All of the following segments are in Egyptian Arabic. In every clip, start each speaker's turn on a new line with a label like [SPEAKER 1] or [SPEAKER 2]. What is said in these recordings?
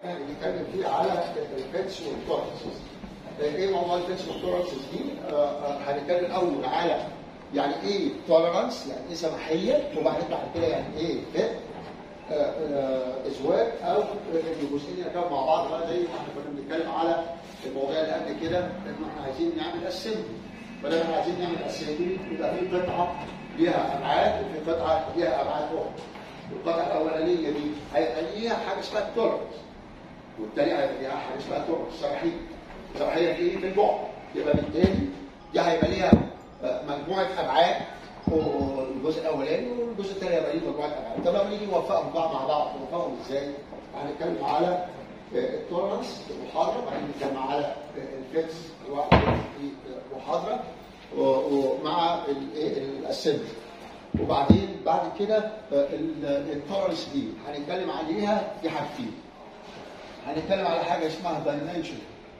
[SPEAKER 1] بنتكلم فيه على الفيتس والتورنسز ايه موضوع الفيتس والتورنسز دي آه، آه، هنتكلم الاول على يعني ايه توليرانس يعني ايه سماحيه وبعدين بعد كده يعني ايه فت ازواج او الجزئين اللي كانوا مع بعض بقى زي ما احنا كنا بنتكلم على المواضيع اللي قبل كده ان احنا عايزين نعمل اسمبلي فلما احنا عايزين نعمل اسمبلي يبقى في قطعه ليها ابعاد وفي قطعه ليها ابعاد اخرى القطعه الاولانيه دي هيبقى ليها حاجه اسمها التوليرانس والتانية هيبقى ليها حاجه اسمها التوليرانس سماحيه سماحيه في ايه؟ في البعد يبقى بالتالي دي هيبقى ليها آه، مجموعه ابعاد والجزء الاولاني والجزء الثاني هيبقى ليه مجموعه ابعاد طب لما نيجي نوفقهم بقى مع بعض نوفقهم ازاي؟ هنتكلم على آه، التوليرانس في المحاضره وبعدين نتكلم على آه، الفيكس لوحده في محاضره و- ومع الاسمبلي وبعدين بعد كده التوليرانس دي هنتكلم عليها في حاجتين هنتكلم على حاجه اسمها دايمنشن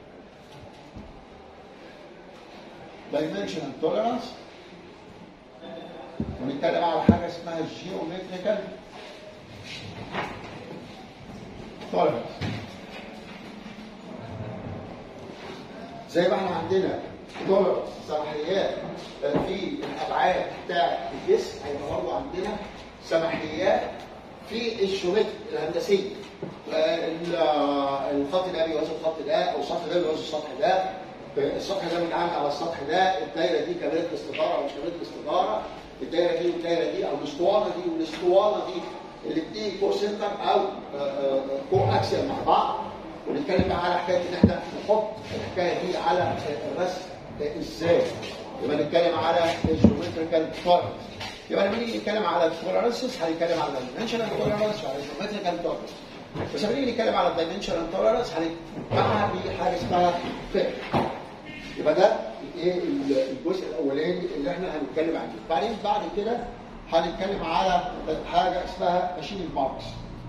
[SPEAKER 1] dimensional tolerance ونتكلم على حاجه اسمها geometrical tolerance زي ما احنا عندنا tolerance سماحيات في الابعاد بتاع الجسم هيبقى برضه عندنا سماحيات في الجيومتري الهندسيه ال- الخط ده بيوازي الخط ده او السطح ده بيوازي السطح ده السطح ده بيتعامل على السطح ده الدايره دي كاميرا استداره او مش كاميرا استداره الدايره دي والدايره دي او الاسطوانه دي والاسطوانه دي الاثنين كو سنتر او كو اكسل مع بعض ونتكلم بقى على حكايه ان احنا نحط الحكايه دي على الرسم ازاي يبقى نتكلم على الجيومتريكال تولرنس يبقى لما نيجي نتكلم على التولرنسز هنتكلم على الدايمنشنال تولرنس وعلى الجيومتريكال تولرنس بس لما نيجي نتكلم على الدايمنشنال تولرنس هنتبعها بحاجه اسمها فكر يبقى ده ايه الجزء الاولاني اللي احنا هنتكلم عنه بعدين بعد كده هنتكلم على حاجه اسمها ماشين ماركس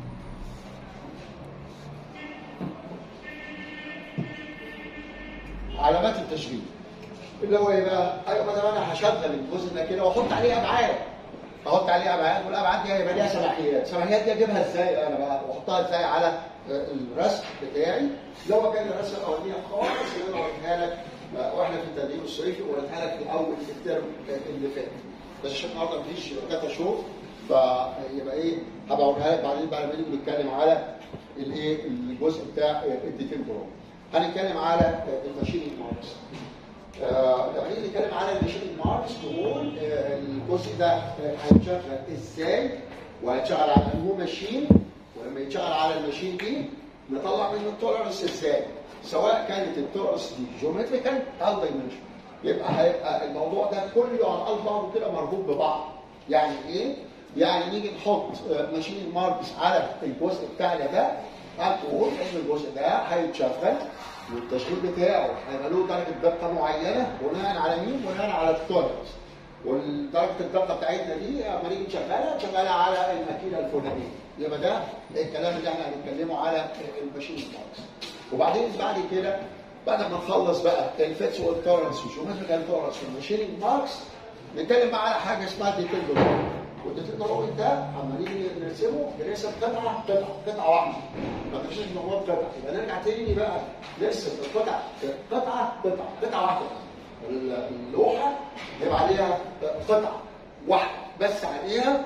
[SPEAKER 1] علامات التشغيل اللي هو ايه بقى؟ ايوه مثلا انا هشغل الجزء ده كده واحط عليه ابعاد احط عليه ابعاد والابعاد دي هيبقى ليها سماحيات، السماحيات دي اجيبها ازاي انا بقى واحطها ازاي على الرسم بتاعي اللي هو كان الرسم الاولانيه خالص اللي انا وريتها لك آه، واحنا في التدريب الصيفي وريتها لك في اول الترم اللي فات بس عشان النهارده مفيش كاتا شو فيبقى ايه هبقى اوريها لك بعدين بعد ما نيجي نتكلم على الايه الجزء بتاع الديتيل برو هنتكلم على الماشين ماركس آه، لما نيجي نتكلم على الماشين ماركس نقول آه، الجزء ده آه، هيتشغل ازاي وهيتشغل على انه ماشين ولما يتشغل على الماشين دي نطلع منه التولرنس ازاي سواء كانت التولرنس دي جيومتريكال او دايمنشن يبقى هيبقى الموضوع ده كله على قلب بعضه كده مربوط ببعض يعني ايه؟ يعني نيجي نحط آه، ماشين ماركس على الجزء بتاعنا ده هتقول ان الجزء ده هيتشغل والتشغيل بتاعه هيبقى له درجه دقه معينه بناء على مين؟ بناء على التولرنس والدرجه الدقه بتاعتنا دي لما نيجي نشغلها نشغلها على الماكينه الفلانيه يبقى ده الكلام اللي احنا هنتكلمه على الماشين ماركس وبعدين بعد كده بعد ما نخلص بقى الفيتس والتورنس والجيومتريكال تورنس والماشين ماركس نتكلم بقى على حاجه اسمها ديتيل دروينج والديتيل دروينج ده عمالين نرسمه بنرسم قطعه قطعه قطعه واحده ما تمشيش مواد قطعه يبقى نرجع تاني بقى نرسم القطع قطعه قطعه قطعه واحده اللوحه يبقى عليها قطعه واحده بس عليها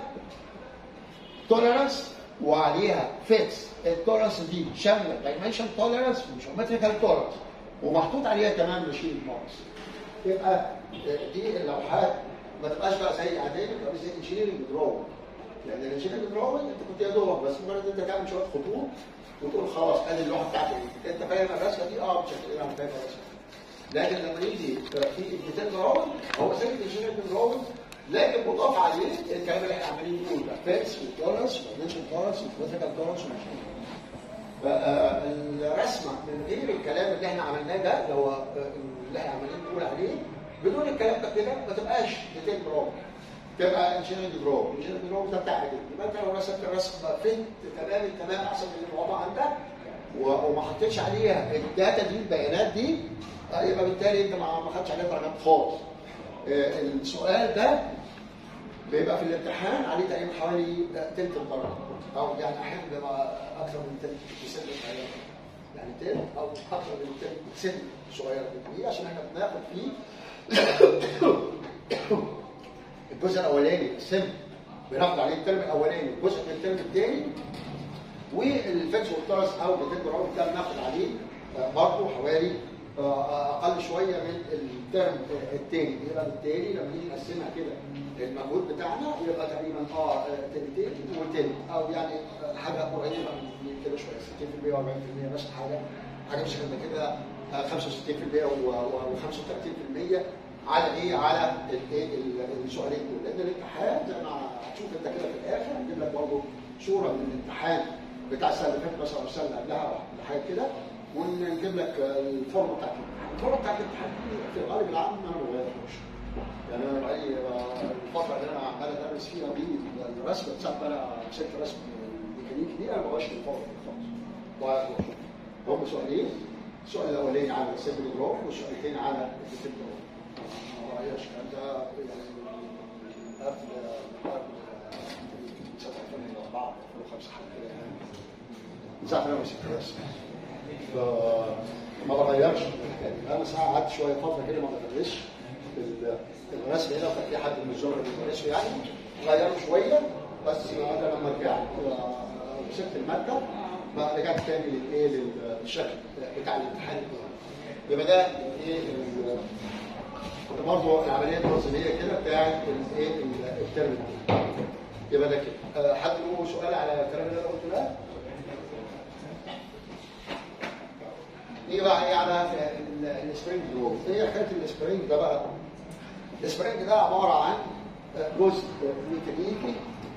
[SPEAKER 1] توليرانس وعليها فيكس التوليرانس دي شامله دايمنشن توليرانس وجيومتريكال توليرانس ومحطوط عليها كمان ماشين ماركس يبقى دي اللوحات ما تبقاش بقى زي عاديه تبقى زي انجينيرنج دروينج لان الانجينيرنج دروينج انت كنت يا دوبك بس مجرد انت تعمل شويه خطوط وتقول خلاص ادي اللوحه بتاعتي دي انت فاهم الرسمه دي اه بشكل ايه انا فاهم الرسمه لكن لما يجي في الديتيل دروينج هو زي الانجينيرنج دروينج لكن مضاف عليه الكلام اللي احنا عمالين نقوله ده فيكس وتورنس ودايمنشن تورنس وفيزيكال تورنس وماشين فالرسمه من غير الكلام اللي احنا عملناه ده اللي هو اللي احنا عمالين نقول عليه بدون الكلام ده كده ما تبقاش ديتيل برو تبقى انجينيرنج برو انجينيرنج برو ده بتاعك انت يبقى انت لو رسمت الرسم فهمت تمام التمام احسن من الموضوع عندك و- وما حطيتش عليها الداتا دي البيانات دي آه، يبقى بالتالي انت ما ما خدتش عليها درجات خالص آه، السؤال ده بيبقى في الامتحان عليه تقريبا حوالي آه، تلت الدرجه او يعني احيانا بيبقى اكثر من تلت في سن الحياه الترم او اكثر من الترم سن صغيره جدا ليه؟ عشان احنا بناخد فيه الجزء الاولاني السم بناخد عليه الترم الاولاني جزء من الترم الثاني والفكس والترس او بتدي العمر ده بناخد عليه آه، برضه حوالي آه، اقل شويه من الترم الثاني يبقى بالتالي لما نيجي نقسمها كده المجهود بتاعنا يبقى تقريبا اه تلتين وتلت او يعني آه، حاجه قريبه من كده شويه 60% و40% مثلا حاجه حاجه مش كده كده آه، 65% و35% على ايه على الايه ال- السؤالين دول لان الامتحان زي ما هتشوف انت كده في الاخر هنجيب لك برضه صوره من الامتحان بتاع السنه اللي فاتت مثلا او السنه اللي قبلها ولا حاجه كده ونجيب لك الفورمه بتاعت الامتحان الفورمه بتاعت الامتحان دي في الغالب العام انا ما بغيرهاش يعني انا بقالي الفتره اللي انا عمال ادرس فيها دي الرسم ساعه ما انا مسكت رسم ميكانيكي دي انا ما بغيرش الفورمه دي خالص هم سؤالين السؤال الاولاني على السيمبل جروب والسؤال الثاني على السيمبل جروب ما غيرش الكلام ده يعني قبل قبل سنه 2004 2005 حاجه كده يعني من ساعه ما انا مسكت الرسم فما بغيرش الحكايه دي انا ساعه قعدت شويه فتره كده ما بدرسش ال- الرسم هنا وكان في حد من الزملاء بيدرسه يعني غيروا شويه بس انا لما رجعت آه، مسكت الماده بقى رجعت تاني للايه لل- للشكل بتاع الامتحان يبقى ده الايه ال- برضه العمليه التنظيميه كده بتاعت الايه ال- الترم الثاني يبقى ده كده آه، حد له سؤال على الكلام اللي انا قلته ده؟ نيجي بقى ايه على ال- السبرينج جروب ايه حكايه السبرينج ده بقى السبرينج ده عباره عن جزء ميكانيكي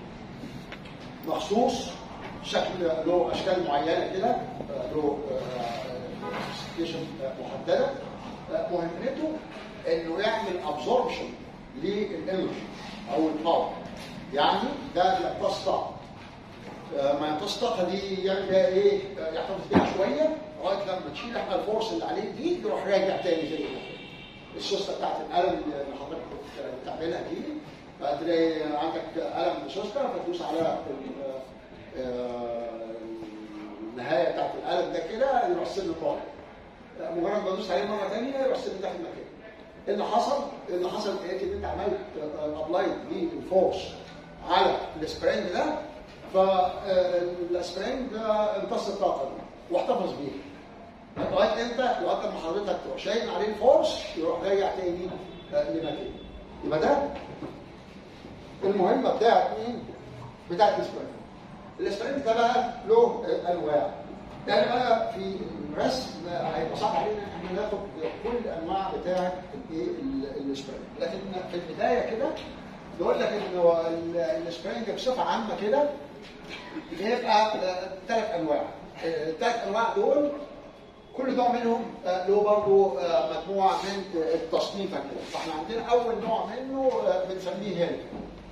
[SPEAKER 1] مخصوص شكل له اشكال معينه كده له سبيسيفيكيشن محدده مهمته انه يعمل ابزوربشن للانرجي او الباور يعني ده بيمتص طاقه ما يمتص الطاقه دي يعمل بيها ايه يحتفظ بيها شويه لغايه لما تشيل احنا الفورس اللي عليه دي يروح راجع تاني زي ما هو. السوسته بتاعت القلم اللي حضرتك كنت بتعملها دي فتلاقي عندك قلم سوسته فتدوس على ال- آه، النهايه بتاعت القلم ده كده يروح السن طالع مجرد ما تدوس عليه مره ثانيه يروح السن داخل مكانه إيه اللي حصل اللي حصل ايه ان انت عملت ابلايد للفورس على السبرينج ده فالسبرينج ده امتص الطاقه دي واحتفظ بيها لغايه امتى؟ لغايه لما حضرتك تروح شايل عليه الفورس يروح راجع تاني آه، لمكانه يبقى ده المهمه بتاعت مين؟ بتاعت السبرينج السبرينج ده بقى له آه، انواع يعني بقى في الرسم هيبقى صعب علينا ان احنا ناخد كل الانواع بتاعه الايه ال- السبرينج لكن في البدايه كده نقول لك ان السبرينج بصفه عامه كده بيبقى ثلاث انواع الثلاث انواع دول كل نوع منهم آه، له برضه آه، مجموعه من آه، التصنيفه كده فاحنا عندنا اول نوع منه آه، بنسميه هيليكال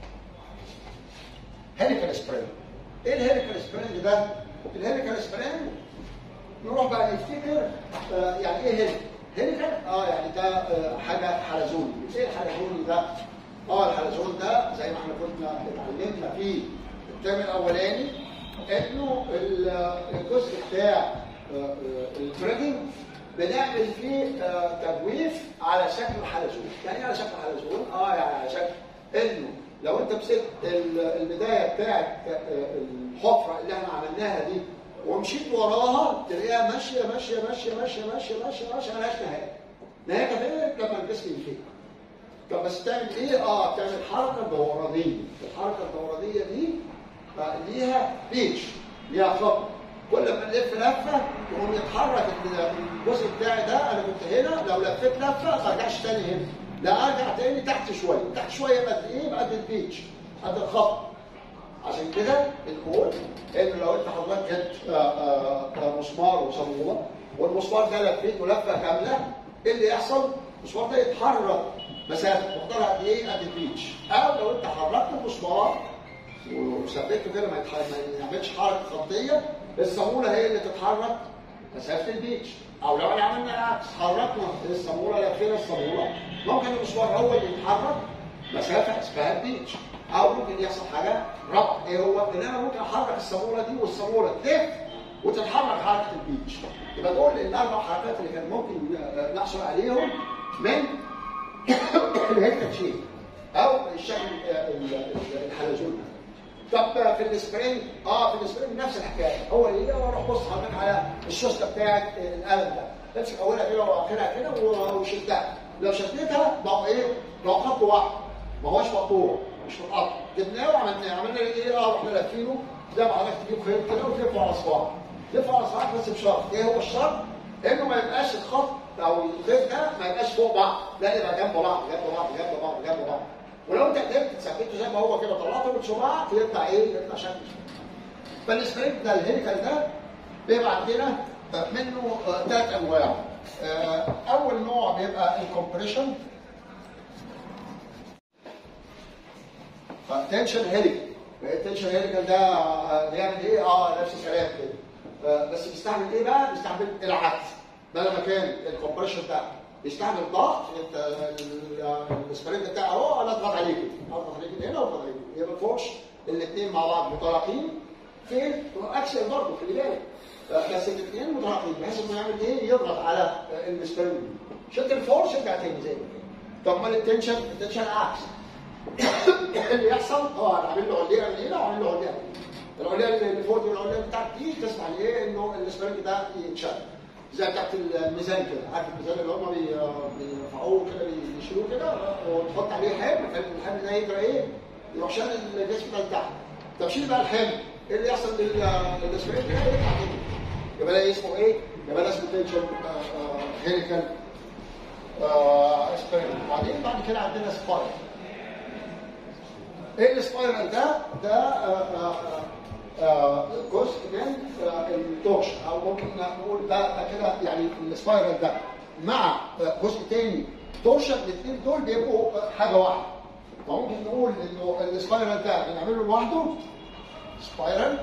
[SPEAKER 1] هيليكال سبرينج ايه الهيليكال سبرينج ده؟ الهيليكال سبرينج نروح بقى نفتكر آه، يعني ايه هيليكال؟ هيليكال اه يعني ده آه، حاجه حلزوني ايه الحلزوني ده؟ اه الحلزون ده زي ما احنا كنا اتعلمنا في الترم الاولاني انه ال- الجزء بتاع التريدنج بنعمل فيه آه، تجويف على شكل حلزون يعني ايه على شكل حلزون اه يعني على شكل انه لو انت مسكت ال- البدايه بتاعت آه، الحفره اللي احنا عملناها دي ومشيت وراها تلاقيها ماشيه ماشيه ماشيه ماشيه ماشيه ماشيه ماشيه ملهاش نهايه نهايتها فين لما الجسم ينفك طب بس تعمل ايه؟ اه تعمل حركه دورانيه، الحركه الدورانيه دي آه، ليها بيتش ليها خط كل ما نلف لفه يقوم يتحرك ال- الجزء بتاعي ده انا كنت هنا لو لفيت لفه ما ارجعش تاني هنا لا ارجع تاني تحت شويه تحت شويه قد ايه؟ قد البيتش قد الخط عشان كده بنقول ان لو انت حضرتك جبت آه، آه، آه، مسمار وصاموله والمسمار ده لفيته لفه كامله ايه اللي يحصل؟ المسمار ده يتحرك مسافه مقدارها قد ايه؟ قد البيتش او لو انت حركت المسمار وثبته كده ما يتح- ما يعملش حركه خطيه الصاموله هي اللي تتحرك مسافه البيتش او لو احنا عملنا العكس حركنا الصاموله لفينا الصاموله ممكن المسمار هو اللي يتحرك مسافه اسمها البيتش او ممكن يحصل حاجه ربط ايه هو ان انا ممكن احرك الصاموله دي والصاموله تلف وتتحرك حركه البيتش يبقى دول الاربع حركات اللي كان ممكن آه، نحصل عليهم من الهيكل شيب او الشكل آه، ال- ال- الحلزوني طب في السبرينج اه في السبرينج نفس الحكايه هو اللي هو روح بص حضرتك على الشوسته بتاعت القلم ده امسك اولها كده واخرها كده و- وشدها لو شديتها بقوا ايه؟ بقوا خط واحد ما هوش مقطوع مش متقطع جبناه وعملناه عملنا ايه؟ اه رحنا لافينه زي ما حضرتك تجيب خيط كده وتلفه على صباعك تلفه على صباعك بس بشرط ايه هو الشرط؟ انه ما يبقاش الخط او الخيط ده ما يبقاش فوق بعض لا يبقى جنب بعض جنب بعض جنب بعض جنب بعض ولو انت قدرت تثبته زي ما هو كده طلعته من صباعك يطلع ايه؟ يطلع شكل فالسبرينج ده الهيكل ده بيبقى عندنا منه ثلاث انواع آه، اول نوع بيبقى الكومبريشن تنشن هيليكال التنشن هيليكال ده آه، بيعمل ايه؟ اه نفس الكلام كده آه، بس بيستعمل ايه بقى؟ بيستعمل العكس بدل ما كان الكومبريشن ده بيستعمل ضغط انت ال- السبرينج بتاعه اهو انا اضغط عليه كده اضغط عليه كده هنا واضغط عليه كده يبقى الفورش الاثنين مع بعض متلاقين فين؟ اكسل برضه خلي بالك آه، بس الاثنين متلاقين بحيث انه يعمل ايه؟ يضغط على آه، السبرينج شد الفورس يرجع تاني زي ما كان طب ما التنشن التنشن عكس اللي يحصل اه انا عامل له عليه من هنا وعامل له عليه من هنا العليه اللي فوق دي والعليه بتاعت دي تسمع لايه انه السبرينج ده يتشد زي بتاعت الميزان كده عارف الميزان اللي هم بي- بيرفعوه كده بيشيلوه كده وتحط عليه حمل فالحمل ده يجرى ايه؟ يروح شال الجسم ده لتحت طب شيل بقى الحمل ايه اللي يحصل لل- للسبرينج ده يطلع كده يبقى ده اسمه ايه؟ يبقى ده اسمه تنشن هيريكال سبرينج وبعدين بعد كده عندنا سبايرال ايه السبايرال ده؟ ده آه، آه، آه، جزء من آه، التورش او ممكن نقول ده ده كده يعني السبايرال ده مع آه، جزء تاني تورشن الاثنين دول بيبقوا آه، حاجه واحده فممكن نقول انه السبايرال ده بنعمله لوحده سبايرال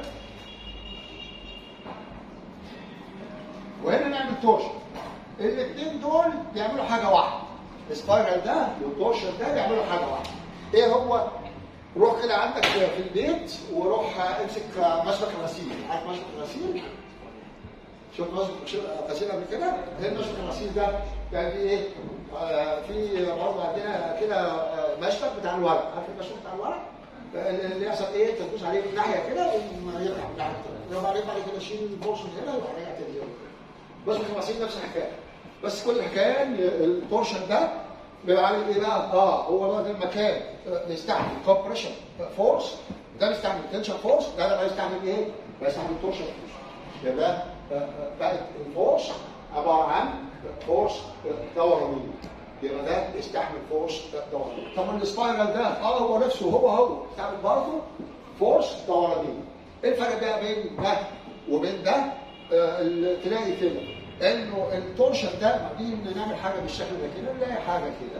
[SPEAKER 1] وهنا نعمل تورشن الاثنين دول بيعملوا حاجه واحده السبايرال ده والتورشن ده بيعملوا حاجه واحده ايه هو روح كده عندك في البيت وروح امسك مشبك الغسيل عارف مشبك الغسيل شوف مشبك غسيل قبل كده ايه مشبك الغسيل ده يعني في ايه آه، في برضه عندنا كده آه، مشبك بتاع الورق عارف المشبك بتاع الورق اللي يحصل ايه تدوس عليه من ناحيه كده وما يرجع من ناحيه كده وبعدين بعد كده شيل البورصه من هنا يروح راجع تاني بس مش الغسيل نفس الحكايه بس كل الحكايه إن البورشن ده بيبقى عامل ايه بقى؟ اه هو بقى ده المكان آه، بيستعمل كومبريشن فورس ده بيستعمل تنشن فورس ده ده بيستعمل ايه؟ بيستعمل تورشن فورس يبقى آه، آه، بقت الفورس عباره عن فورس آه، دورانيه يبقى ده بيستحمل فورس دورانيه طب السبايرال ده اه هو نفسه هو هو بيستعمل برضه فورس دورانيه ايه الفرق بقى بين ده وبين ده؟ آه، ال- تلاقي كده انه التورشن ده لما نيجي نعمل حاجه بالشكل ده كده نلاقي حاجه كده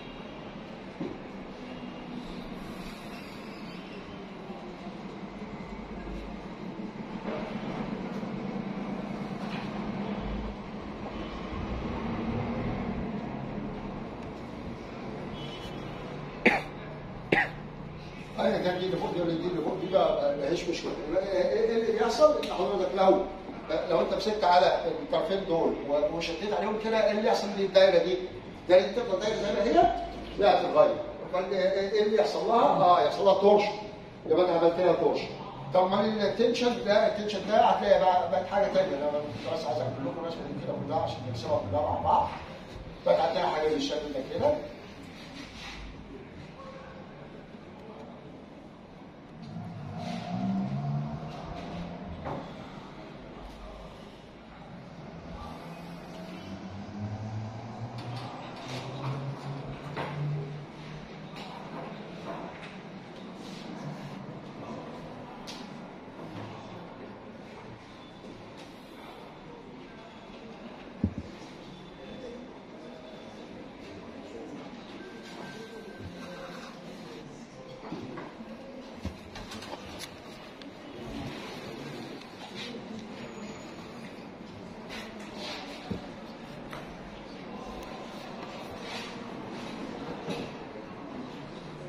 [SPEAKER 1] ايا كان دي اللي فوق دي ولا دي اللي فوق دي بقى ما هيش مشكله ايه إيه اللي بيحصل ان حضرتك لو لو انت مسكت على الطرفين دول وشديت عليهم كده ايه اللي يحصل للدايره دي؟ الدايره دي تفضل دايره زي ما هي لا تتغير فايه اللي يحصل لها؟ اه يحصل لها تورشن يبقى انت عملت لها تورشن طب ما التنشن ده التنشن ده هتلاقي بقى بقت حاجه ثانيه انا بس عايز اعمل لكم رسمه كده كلها عشان نرسمها كلها مع بعض بقت هتلاقي حاجه بالشكل ده كده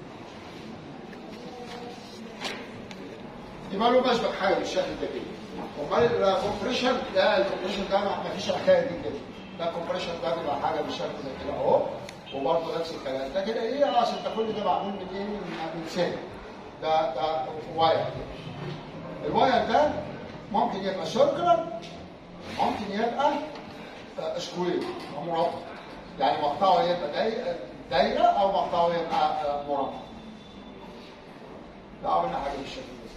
[SPEAKER 1] يبقى له مشبك حاجه بالشكل ده كده امال الكومبريشن ده الكومبريشن ده ما ما فيش الحكايه دي كده ده الكومبريشن ده بيبقى حاجه بالشكل زي كده اهو وبرضه نفس الكلام ده كده ايه اه عشان ده كل ده معمول من ايه من من سلك ده ده واير الواير ده ممكن يبقى سيركلر ممكن يبقى سكوير او مربع يعني مقطعه يبقى داي- دايره او مقطعه يبقى آه، مربع ده عملنا حاجه بالشكل ده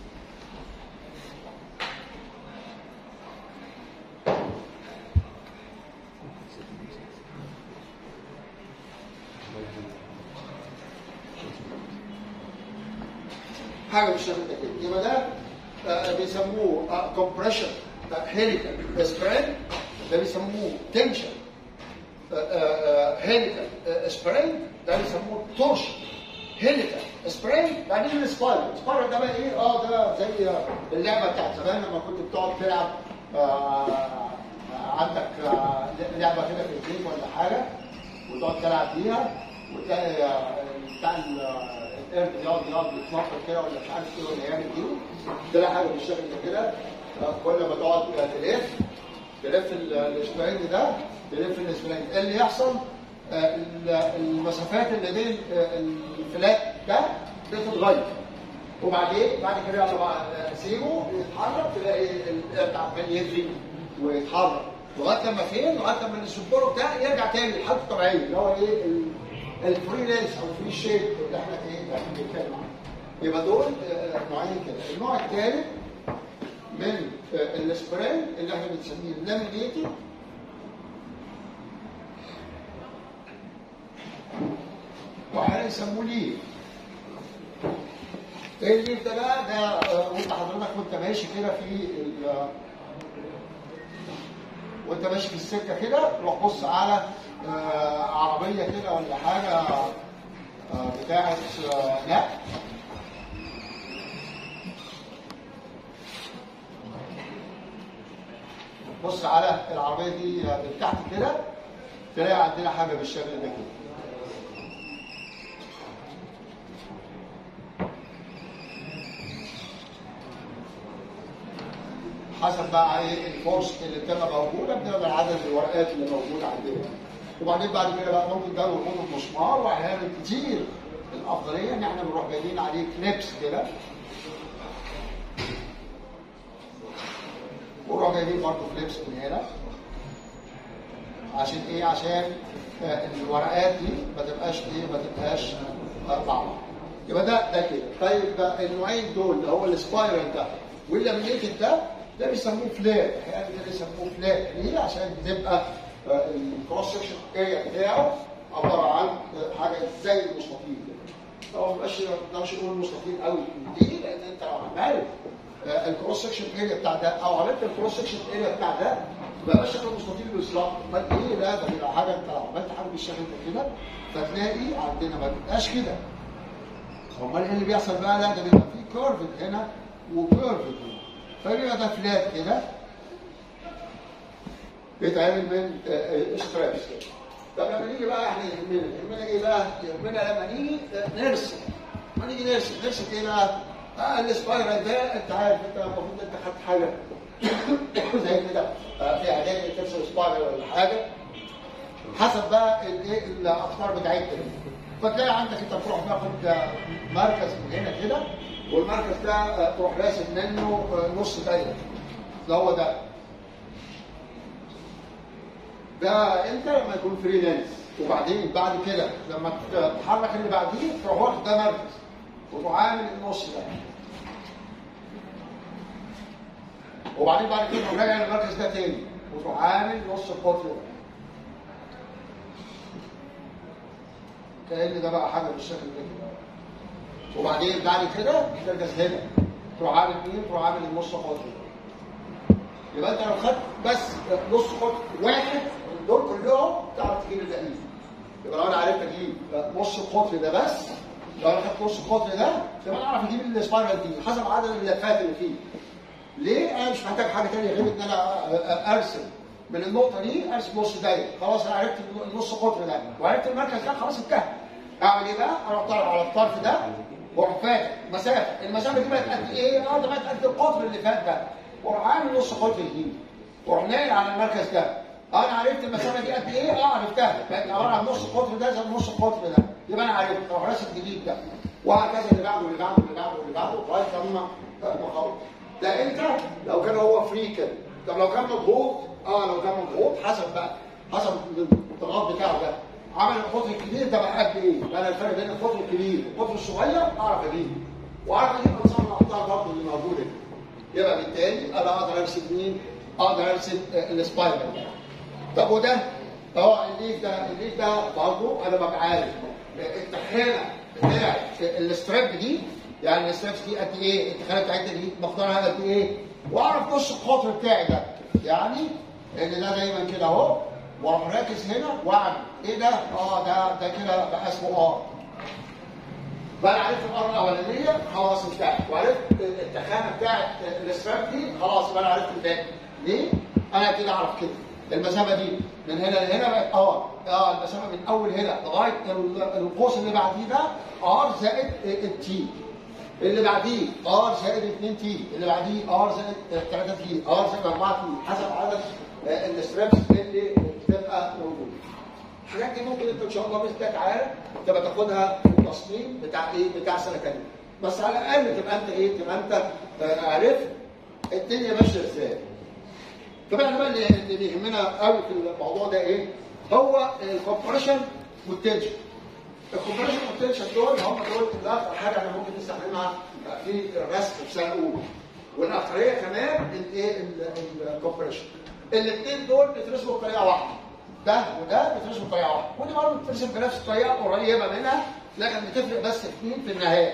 [SPEAKER 1] حاجه بالشكل ده كده يبقى ده آه، بيسموه كومبريشن هيليكال سبريد ده بيسموه تنشن هيليكال سبرينج ده بيسموه تورشن هيليكال سبرينج بعدين السبايرال السبايرال ده بقى ايه اه ده زي اللعبه بتاعت زمان لما كنت بتقعد تلعب آه، آه، عندك آه، لعبه كده في البيت ولا حاجه وتقعد تلعب بيها وتلاقي آه، بتاع ال- آه، القرد يقعد يقعد يتنطط كده ولا مش عارف ايه ولا يعمل ايه تلاقي حاجه بالشكل ده كده آه، كل ما تقعد تلف تلف ال- الاسبرينج ده تلف الاسبرينج ايه اللي يحصل آه، ال- المسافات اللي بين آه، الفلات ده بتتغير وبعدين بعد كده يلا بقى آه، سيبه يتحرك تلاقي القرد عمال يجري ويتحرك لغايه لما فين؟ لغايه لما السبور بتاعه يرجع تاني لحالته الطبيعيه اللي هو ايه ال- الفري لينس او الفري شيب اللي احنا ايه اللي احنا بنتكلم عنه. يبقى دول آه، نوعين كده، النوع الثالث من آه، السبرين اللي احنا بنسميه لامينيتد واحيانا يسموه ليف ايه الليف ده بقى ده آه، وانت حضرتك وانت ماشي كده في ال- وانت ماشي في السكه كده روح بص على آه، عربيه كده ولا حاجه آه، بتاعت آه، نقل بص على العربيه دي من تحت كده تلاقي عندنا حاجه بالشكل ده كده حسب بقى ايه الفورس اللي بتبقى موجوده بتبقى عدد الورقات اللي موجوده عندنا وبعدين بعد كده بقى ممكن ده يكون مسمار واحيانا كتير الافضليه ان احنا بنروح جايبين عليه كليبس كده ونروح جايبين برضه كليبس من هنا عشان ايه عشان آه، الورقات دي ما تبقاش ايه ما تبقاش آه، مع بعض يبقى ده ده كده طيب ده النوعين دول اللي هو السبايرال ده واللامينيتد ده ده بيسموه فلات احيانا ده بيسموه فلات ليه عشان تبقى الكروس سكشن اريا بتاعه عباره عن آه، حاجه زي المستطيل كده طبعا ما بقاش ما نقدرش نقول مستطيل قوي ليه؟ لان انت لو عملت آه، الكروس سكشن اريا بتاع ده او عملت الكروس سكشن اريا بتاع ده ما بقاش شكل مستطيل بالظبط امال ايه لا ده بيبقى حاجه انت لو عملت حاجه بالشكل ده كده فتلاقي عندنا ما بيبقاش كده امال ايه اللي بيحصل بقى لا ده بيبقى فيه كيرف هنا وكيرف هنا فبيبقى ده فلات كده بيتعمل من سترابس طب لما نيجي بقى احنا يهمنا يهمنا ايه بقى؟ يهمنا لما نيجي آه، نرسم لما نيجي نرسم نرسم ايه بقى؟ آه السبايرال ده انت عارف انت المفروض انت خدت حاجه زي كده آه، في اعدادي ترسم سبايرال ولا حاجه حسب بقى الايه الافكار بتاعتك فتلاقي عندك انت تروح تاخد مركز من هنا كده والمركز ده آه، تروح راسم منه آه، نص دايره اللي هو ده ده انت لما يكون فريلانس وبعدين بعد كده لما تتحرك اللي بعديه تروح واخد ده مركز وتروح عامل النص ده وبعدين بعد كده تروح راجع للمركز ده تاني وتروح عامل نص القطر ده كأن ده بقى حاجه بالشكل ده كده وبعدين بعد كده تركز هنا تروح عامل ايه؟ تروح عامل النص قطر ده يبقى انت لو خدت بس نص قطر واحد من دول كلهم تعرف تجيب الباقيين يبقى لو انا عرفت اجيب نص القطر ده بس لو انا خدت نص القطر ده يبقى انا اعرف اجيب السبايرال دي حسب عدد اللفات اللي فيه ليه انا مش محتاج حاجه ثانيه غير ان انا ارسم من النقطه دي ارسم نص دايره خلاص انا عرفت النص قطر ده وعرفت المركز ده خلاص انتهى اعمل ايه بقى؟ اروح طالع على الطرف ده واروح فاتح مسافه المسافه دي بقت قد ايه؟ اه ده بقت قد القطر اللي فات ده واروح عامل نص قطر جديد واروح ناقل على المركز ده انا عرفت المسافه دي قد ايه؟ اه عرفتها بقت عباره عن نص القطر ده زي نص القطر ده يبقى انا عرفت اروح راسم جديد ده وهكذا اللي بعده اللي بعده اللي بعده اللي بعده لغايه لما ما خلص ده امتى؟ لو كان هو فري كده طب لو كان مضغوط اه لو كان مضغوط حسب بقى حسب الضغط بتاعه ده عمل القطر الكبير ده بقى قد ايه؟ بقى الفرق بين القطر الكبير والقطر الصغير اعرف اجيبه واعرف اجيب انظام الاقطار برضه اللي موجوده دي يبقى بالتالي انا اقدر ارسم مين؟ اقدر ارسم السبايرال طب وده اه الليف ده الليف ده برضه انا ببقى عارف التخانه بتاعت الستراب دي يعني السترابس دي قد ايه؟ التخانه بتاعتها دي مقدارها قد ايه؟ واعرف نص القطر بتاعي ده يعني ان ده دايما كده اهو واروح راكز هنا واعمل ايه ده؟ اه ده ده كده بقى اسمه ار بقى انا عرفت الار الاولانيه خلاص انتهت وعرفت التخانه بتاعت الستراب دي خلاص يبقى انا عرفت الباقي ليه؟ انا كده اعرف كده المسافه دي من هنا لهنا بقت ار اه المسافه من اول هنا لغايه القوس اللي بعديه ده ار زائد التي اللي بعديه ار زائد 2 تي اللي بعديه ار زائد 3 تي ار زائد 4 تي حسب عدد السترابس اللي بتبقى موجوده الحاجات دي ممكن انت ان شاء الله باذن الله تعالى تبقى تاخدها في التصميم بتاع ايه بتاع سنه كامله بس على الاقل تبقى انت ايه تبقى انت عرفت الدنيا ماشيه ازاي طبعا بقى اللي بيهمنا قوي في الموضوع ده ايه هو الكومبريشن والتنشن الكومبريشن والتنشن دول هم دول اكثر حاجه احنا ممكن نستخدمها في الرسم في سنه اولى والاكثريه كمان الايه الكومبريشن الاثنين دول بيترسموا بطريقه واحده ده وده بيترسموا بطريقه واحده ودي برضه بتترسم بنفس الطريقه قريبه منها لكن بتفرق بس اثنين في النهايه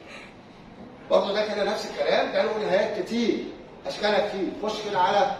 [SPEAKER 1] برضه ده كده نفس الكلام ده له نهايات كتير اشكالها كتير خش كده على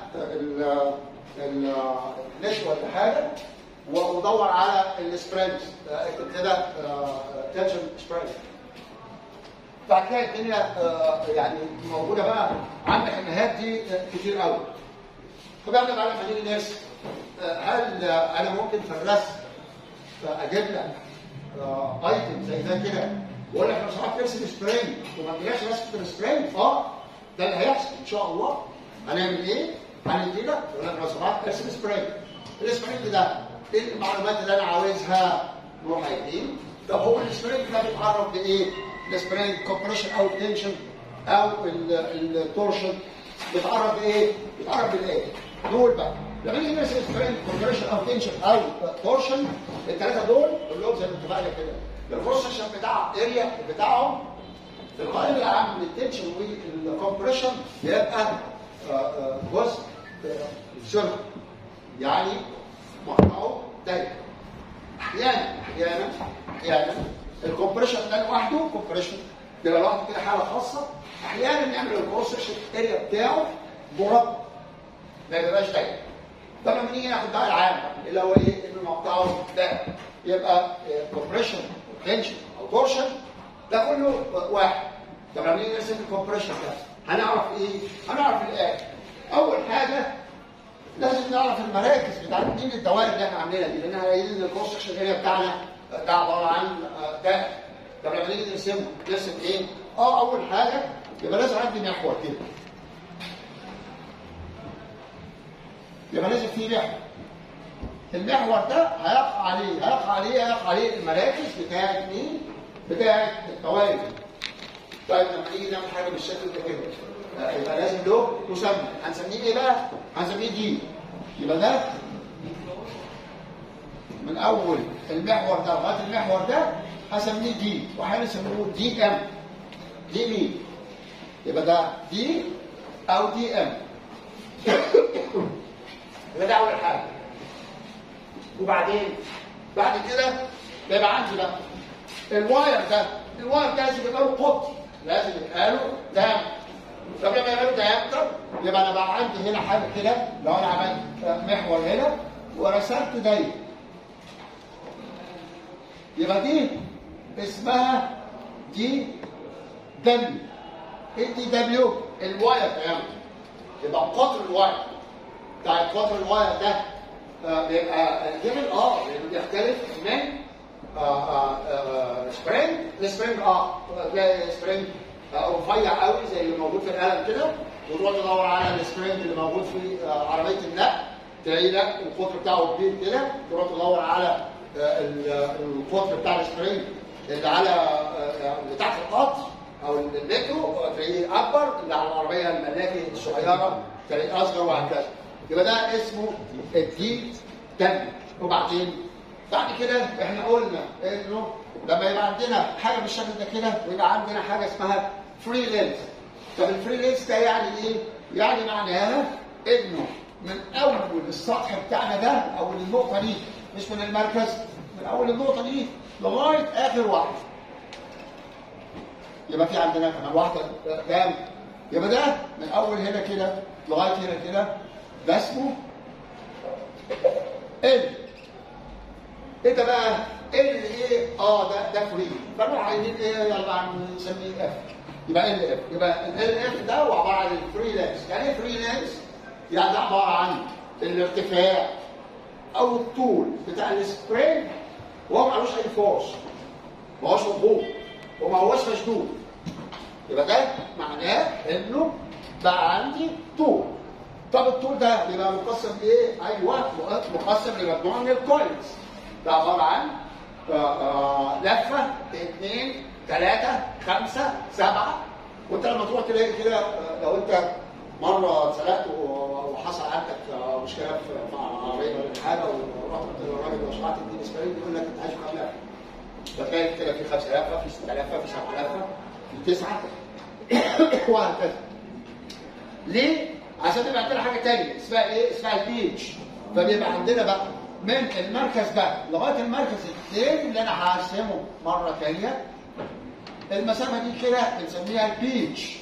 [SPEAKER 1] النش ولا حاجه ودور على السبرنت اكتب كده تنشن سبرنت فهتلاقي الدنيا يعني موجوده بقى عندك النهايات دي كتير قوي طب احنا بقى لما نيجي نرسم هل انا ممكن في الرسم اجيب لك ايتم زي ده كده واقول لك لو سمحت ارسم سبرينج وما تجيش رسمه السبرينج اه ده اللي هيحصل ان شاء الله هنعمل ايه؟ هندي لك يقول لك لو سمحت ارسم سبرينج السبرينج ده ايه المعلومات اللي انا عاوزها؟ نروح قايلين طب هو السبرينج ده بيتعرض لايه؟ السبرينج كومبريشن او تنشن او التورشن بيتعرض لايه؟ بيتعرض بالايه؟ دول بقى لما نيجي نرسم سبرينج كومبريشن او تنشن او تورشن الثلاثه دول كلهم زي ما اتفقنا كده الكروس سكشن بتاع اريا بتاعهم في الغالب العام من التنشن والكومبريشن بيبقى جزء سيركل يعني مقطعه دايما احيانا احيانا احيانا الكومبريشن ده لوحده كومبريشن بيبقى لوحده كده حاله خاصه احيانا نعمل الكروس سكشن اريا بتاعه مربع ما بيبقاش دايما طب لما نيجي ناخد بقى العام اللي هو ايه ان مقطعه ده يبقى كومبريشن تنشن او تورشن ده كله واحد طب لما نيجي نرسم الكومبريشن ده هنعرف ايه؟ هنعرف الآية أول حاجة لازم نعرف المراكز بتاعت مين الدوائر اللي احنا عاملينها دي لأن قايلين ان الكروس سكشن اريا بتاعنا ده عبارة عن دائرة طب لما نيجي نرسمه نرسم ايه؟ اه أول حاجة يبقى لازم عندي محور كده يبقى لازم في محور المحور ده هيقع عليه هيقع عليه هيقع عليه المراكز بتاعت مين؟ بتاعت الطوائف طيب لما نيجي نعمل حاجه بالشكل ده كده يبقى لازم له مسمى هنسميه ايه بقى؟ هنسميه دي يبقى ده من اول المحور ده لغايه المحور ده هسميه دي واحيانا يسموه دي ام دي مين؟ يبقى ده دي او دي ام يبقى ده اول حاجه وبعدين بعد كده بيبقى عندي بقى الواير ده الواير ده لازم يبقى له قطر لازم يبقى له دام طب لما يبقى له دام طب يبقى انا بقى عندي هنا حاجه كده لو انا عملت محور هنا ورسمت دايره يبقى دي اسمها دي دبليو ايه دي دبليو الواير ده يبقى قطر الواير بتاع قطر الواير ده بيبقى جبل اه بيختلف من سبرينج لسبرينج اه تلاقي سبرينج رفيع قوي زي اللي موجود في القلم كده وتروح تدور على السبرينج اللي موجود في آه، عربيه النقل تلاقي لك القطر بتاعه كبير كده تروح تدور على آه، ال- آه، القطر بتاع السبرينج اللي على آه، اللي تحت القطر او المترو تلاقيه اكبر اللي على العربيه الملاكي الصغيره تلاقيه اصغر وهكذا يبقى ده اسمه الدي تم وبعدين بعد كده احنا قلنا انه لما يبقى عندنا حاجه بالشكل ده كده ويبقى عندنا حاجه اسمها فري لينس طب الفري لينس ده يعني ايه؟ يعني معناها انه من اول السطح بتاعنا ده او النقطه دي مش من المركز من اول النقطه دي لغايه اخر واحده يبقى في عندنا كمان واحده كام؟ يبقى ده من اول هنا كده لغايه هنا كده ده اسمه ال ايه ده بقى؟ ال ايه؟ اه ده ده فري فنروح عايزين ايه يلا نسميه اف يبقى ال اف يبقى ال اف ده هو عباره عن الفري لانس يعني ايه فري لانس؟ يعني ده عباره عن الارتفاع او الطول بتاع السبرينج وهو معلوش اي فورس ما هوش مضغوط وما هوش مشدود يبقى ده معناه انه بقى عندي طول طب الطول ده يبقى مقسم ايه؟ ايوه مقسم لمجموعه من الكويلز ده عباره عن آه، آه، لفه اثنين ثلاثه خمسه سبعه وانت لما تروح تلاقي كده آه، لو انت مره اتسرقت و- وحصل عندك آه، مشكله في في عربيه ولا حاجه ورحت قلت للراجل لو سمحت اديني اسبرين يقول لك انت عايز كام لفه؟ فتلاقي كده في 5000 في 6000 في 7000 في 9 وهكذا ليه؟ عشان يبقى عندنا حاجه ثانيه اسمها ايه؟ اسمها البيتش فبيبقى عندنا بقى من المركز ده لغايه المركز الثاني اللي انا هقسمه مره ثانيه المسافه دي كده بنسميها البيتش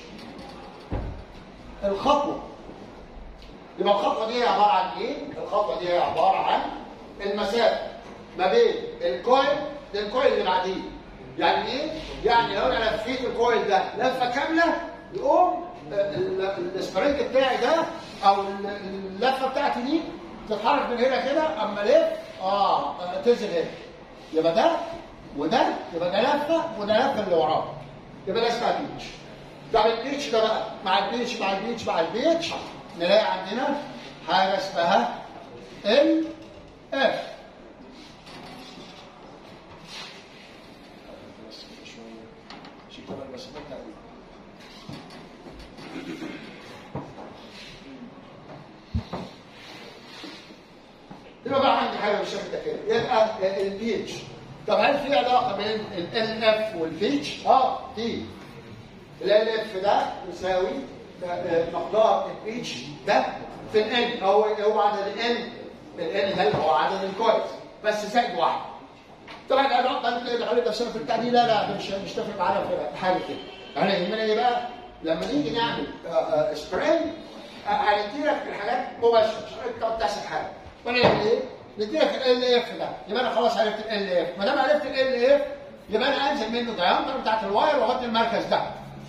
[SPEAKER 1] الخطوه يبقى الخطوه دي عباره عن ايه؟ الخطوه دي عباره عن المسافه ما بين الكويل للكويل اللي بعديه يعني ايه؟ يعني لو انا لفيت الكويل ده لفه كامله يقوم ال- ال- السبرينج بتاعي ده او ال- اللفه بتاعتي دي تتحرك من هنا كده اما الف اه تنزل هنا يبقى ده وده يبقى ده لفه وده لفه اللي وراه يبقى ده اسمها بيتش طب البيتش ده بقى مع البيتش مع البيتش مع البيتش نلاقي عندنا حاجه اسمها ال اف يبقى بقى عندي حاجه بالشكل ده كده يبقى البيتش طب هل في علاقه بين ال اف والبيتش؟ اه في ال اف ده يساوي مقدار البيتش ده في الان هو هو عدد الان الان هل هو عدد الكويس بس زائد واحد طبعا العلاقه انت اللي نفسنا في التعديل لا لا مش مش تفرق معانا في حاجه كده انا يهمنا ايه بقى؟ لما نيجي نعمل سبراي هندي لك الحاجات مباشره مش هنقعد تقعد تحسب حاجه وانا نعمل ايه؟ ندي لك ال اف ده يبقى انا خلاص عرفت ال اف ما دام عرفت ال اف يبقى انا انزل منه الدايمتر بتاعت الواير واحط المركز ده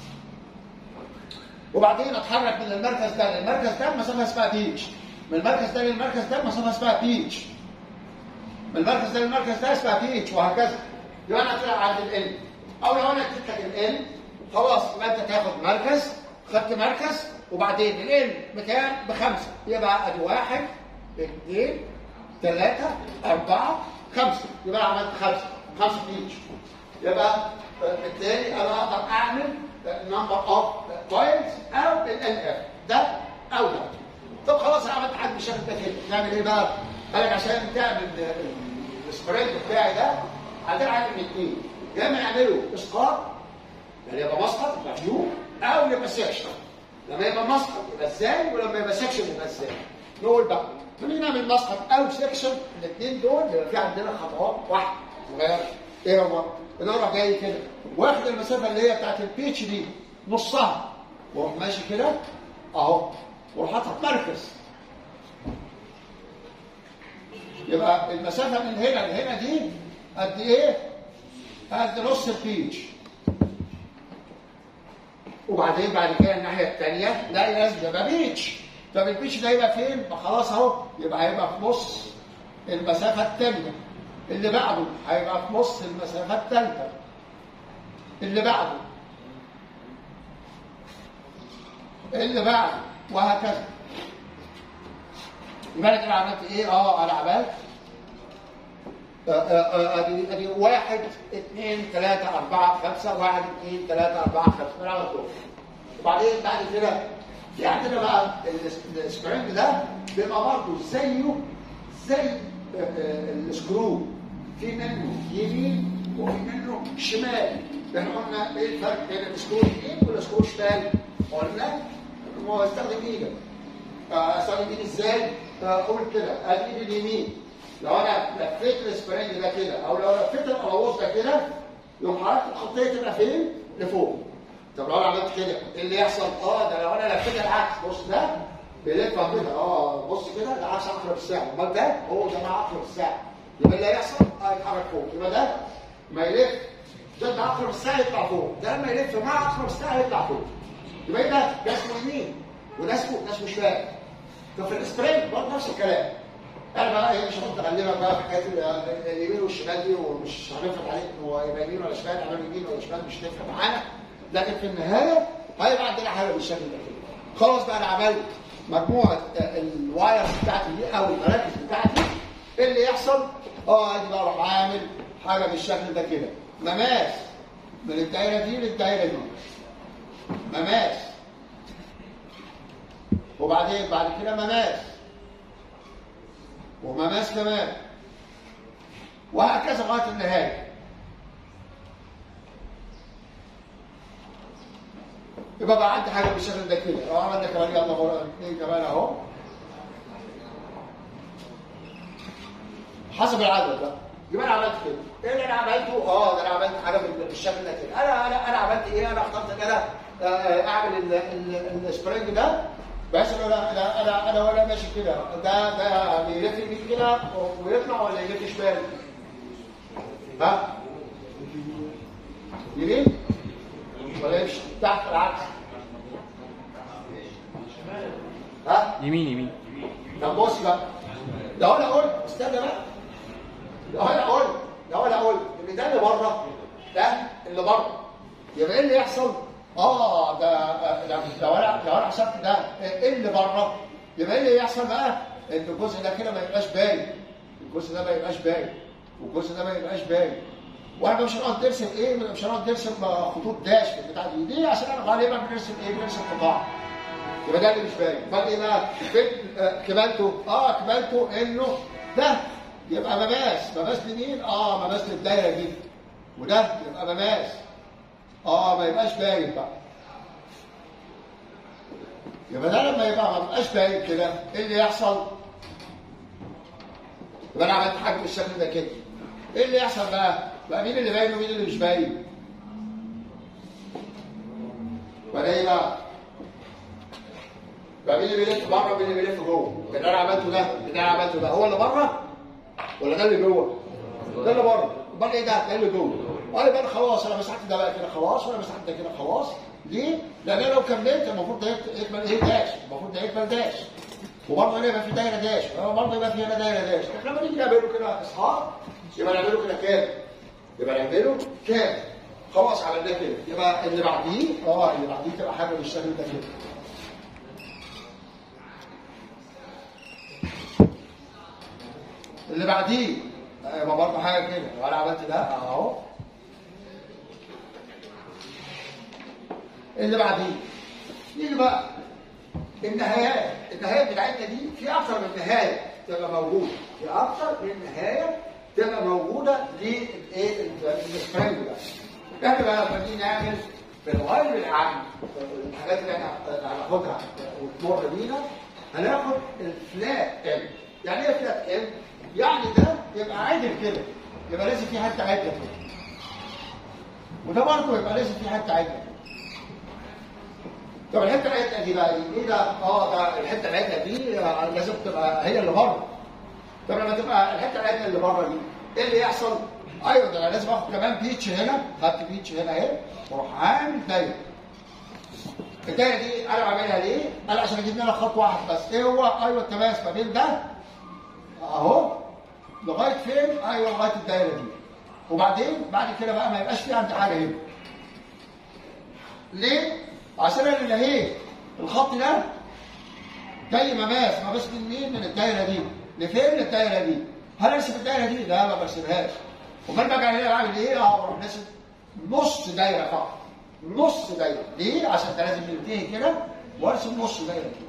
[SPEAKER 1] وبعدين اتحرك من المركز ده للمركز ده مسافه اسمها بيتش من المركز ده للمركز ده مسافه اسمها بيتش من المركز ده للمركز ده اسمها بيتش وهكذا يبقى انا طلع عند ال او لو انا اديت لك ال خلاص يبقى انت تاخد مركز خدت مركز وبعدين ال بكام؟ بخمسه يبقى ادي واحد اثنين ثلاثه اربعه خمسه يبقى انا عملت خمسه خمسه بيتش يبقى بالتالي انا اقدر اعمل نمبر اوف كويلز او ال اف ده او ده طب خلاص انا عملت حاجه بالشكل ده كده نعمل ايه بقى؟ قال لك عشان تعمل السبريد بتاعي ده عندنا حاجه من اثنين يا اما نعمله اسقاط يعني يبقى مسقط يبقى فيو او يبقى سكشن لما يبقى مسقط يبقى ازاي ولما يبقى سكشن يبقى ازاي نقول بقى لما نعمل مسقط او سكشن الاثنين دول يبقى في عندنا خطوات واحده صغيره ايه هو؟ اروح جاي كده واخد المسافه اللي هي بتاعت البيتش دي نصها واروح ماشي كده اهو واروح حاطط مركز يبقى المسافه من هنا لهنا دي قد ايه؟ قد نص البيتش وبعدين بعد كده الناحيه الثانيه لا لازم يبقى بيتش طب البيتش ده يبقى فين؟ ما خلاص اهو يبقى هيبقى في نص المسافه الثانيه اللي بعده هيبقى في نص المسافه الثالثه اللي بعده اللي بعد وهكذا يبقى انا كده عملت ايه؟ اه انا عملت آه، آه، آه، ادي ادي واحد اثنين ثلاثة أربعة خمسة واحد اثنين ثلاثة أربعة خمسة من على طول وبعدين بعد كده في عندنا بقى ال- السبرينج ده بيبقى برضه زيه زي آه، آه، السكرو في منه يمين وفي منه شمال احنا قلنا ايه الفرق بين السكرو اليمين والسكرو الشمال؟ قلنا هو استخدم ايدك آه، استخدم ايدي ازاي؟ آه، اقول كده ادي ايدي اليمين لو انا لفيت السبرينج ده كده او لو لفيت القلاووز ده كده يوم حركه الخطيه تبقى فين؟ لفوق طب لو انا عملت كده ايه اللي يحصل؟ اه ده لو انا لفيت العكس بص ده بيلف كده اه بص كده ده عكس عقرب الساعه امال ده هو ده مع عقرب الساعه يبقى اللي هيحصل اه يتحرك فوق يبقى ده ما يلف ضد عقرب الساعه يطلع فوق ده لما يلف مع عقرب الساعه يطلع فوق يبقى ايه ده؟ ده اسمه يمين وده اسمه ده اسمه شمال طب في السبرينج برضه نفس الكلام انا بقى ايه مش هفضل اغلبك بقى في حكايه ال- اليمين والشمال دي ومش هنفرض عليك ان هو يبقى يمين ولا شمال اعمل يمين ولا شمال مش هتفرق معانا لكن في النهايه هيبقى عندنا حاجه بالشكل ده كده خلاص بقى انا عملت مجموعه آه، الوايرز بتاعتي دي او المراكز بتاعتي ايه اللي يحصل؟ اه ادي بقى اروح عامل حاجه بالشكل ده كده مماس من الدايره دي للدايره دي مماس وبعدين بعد كده مماس ومماس كمان وهكذا لغايه النهايه يبقى بقى عندي حاجه بالشكل ده كده لو عملنا كمان يلا مرة اثنين كمان اهو حسب العدد بقى يبقى انا عملت كده ايه اللي انا عملته اه ده انا عملت حاجه بال- بالشكل ده كده انا انا انا عملت ايه انا اخترت ان انا آه، آه، اعمل ال- ال- السبرينج ده بحيث ان انا انا انا انا وانا ماشي كده ده ده يعني يلف يمين كده ويطلع ولا يلف شمال؟ ها؟ يمين؟ ولا يمشي تحت العكس؟ ها؟
[SPEAKER 2] يمين يمين
[SPEAKER 1] طب بص بقى لو انا قلت استنى بقى لو انا قلت لو انا قلت ان ده اللي بره ده اللي بره يبقى ايه اللي يحصل؟ اه ده ده- لو انا لو انا حسبت ده ايه اللي بره يبقى ايه اللي يحصل بقى؟ ان الجزء ده كده ما يبقاش باين الجزء ده ما يبقاش باين والجزء ده ما يبقاش باين واحنا مش هنقعد نرسم ايه مش هنقعد نرسم خطوط داش في البتاع دي دي عشان انا غالبا بنرسم ايه بنرسم قطاع يبقى ده اللي مش باين امال ايه بقى فين آه، كمالته اه كمالته انه ده يبقى مماس مماس لمين اه مماس للدايره دي وده يبقى مماس اه ما يبقاش باين بقى يبقى ده لما يبقى ما يبقاش باين كده ايه اللي يحصل يبقى انا عملت حاجه بالشكل ده كده ايه اللي يحصل بقى بقى مين اللي باين ومين اللي مش باين ولا ايه بقى بقى مين اللي بيلف بره ومين اللي بيلف جوه اللي انا عملته ده اللي انا عملته ده هو اللي بره ولا ده اللي جوه ده اللي بره امال ايه ده ده اللي جوه اه يبقى انا خلاص انا مسحت ده بقى كده خلاص وانا مسحت ده كده خلاص ليه؟ لان انا لو كملت المفروض ده يكمل ايه داش المفروض ده يكمل داش وبرضه هنا يبقى في دايره داش برضه يبقى في هنا دايره داش احنا لما نيجي نعمله كده اصحاب يبقى نعمله كده كام؟ يبقى نعمله كام؟ خلاص عملناه كده يبقى اللي بعديه اه اللي بعديه تبقى حاجه بالشكل ده كده اللي بعديه يبقى برضه حاجه كده لو انا عملت ده اهو اللي بعديه نيجي بقى النهايات النهايات بتاعتنا دي في اكثر من نهايه تبقى موجوده في اكثر من نهايه تبقى موجوده للايه السبرينج ده احنا بقى لما نيجي نعمل في الغالب العام الحاجات اللي احنا هناخدها وتمر بينا هناخد الفلات ام يعني ايه فلات ام؟ يعني ده يبقى عادل كده يبقى لازم في حته عادله كده وده برضه يبقى لازم في حته عادله كده طب الحته العدله دي بقى ايه ده؟ اه ده الحته العدله دي آه، لازم تبقى هي اللي بره. طب لما تبقى الحته العدله اللي بره دي ايه اللي يحصل؟ ايوه ده انا لازم اخد كمان بيتش هنا خدت بيتش هنا اهي واروح عامل دايره. الدايره دي انا بعملها ليه؟ انا عشان اجيب لنا خط واحد بس ايه هو؟ ايوه التماس ما بين ده اهو لغايه فين؟ ايوه لغايه الدايره دي. وبعدين بعد كده بقى ما يبقاش في عندي حاجه هنا. ليه؟ عشان انا نهيت الخط ده جاي مماس مماس من مين؟ من الدايره دي لفين الدايره دي؟ هل ارسم الدايره دي؟ لا ما برسمهاش امال بقى هنا بعمل ايه؟ اه بروح راسم نص دايره فقط نص دايره ليه؟ عشان ده لازم ينتهي كده وارسم نص دايره كده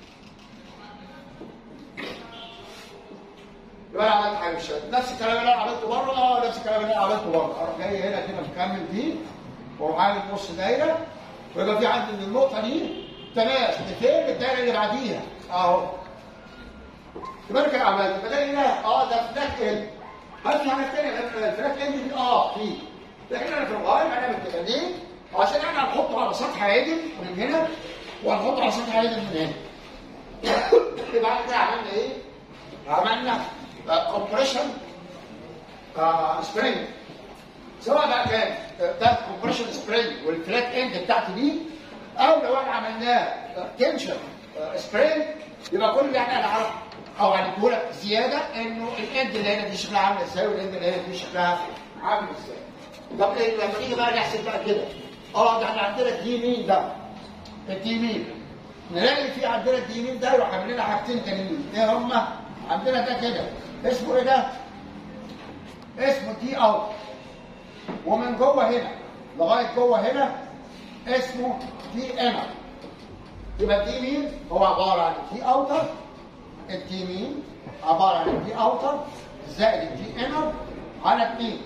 [SPEAKER 1] يبقى انا عملت حاجه بالشكل نفس الكلام اللي انا عملته بره اه نفس الكلام اللي انا عملته بره اروح جاي هنا كده مكمل دي واروح عامل نص دايره ويبقى في عندي من النقطه دي تماس لفين الدايره اللي بعديها اهو يبقى انا كده عملت يبقى ده هنا اه ده فلاك اند هل في حاجه ثانيه غير الفلاك اند دي اه في لكن انا في الغالب هنعمل كده ليه؟ عشان احنا هنحطه على سطح عادل من هنا وهنحطه على سطح عادل من هنا يبقى احنا كده عملنا ايه؟ عملنا كومبريشن سبرينج سواء بقى كان ده كومبريشن سبرينج والفلات اند بتاعتي دي او لو احنا عملناه تنشن سبرينج يبقى كل اللي احنا هنعرف او هنقول لك زياده انه الاند اللي هنا دي شكلها عامل ازاي والاند اللي هنا دي شكلها عامل ازاي طب إيه لما نيجي بقى نحسب بقى كده اه ده احنا عندنا الدي مين ده الدي مين نلاقي في عندنا الدي مين ده يروح عامل لنا حاجتين تانيين ايه هما عندنا ده كده اسمه ايه ده؟ اسمه تي اوت ومن جوه هنا لغايه جوه هنا اسمه تي انر يبقى التي مين هو عباره عن تي اوتر التي مين عباره عن التي اوتر زائد التي انر على 2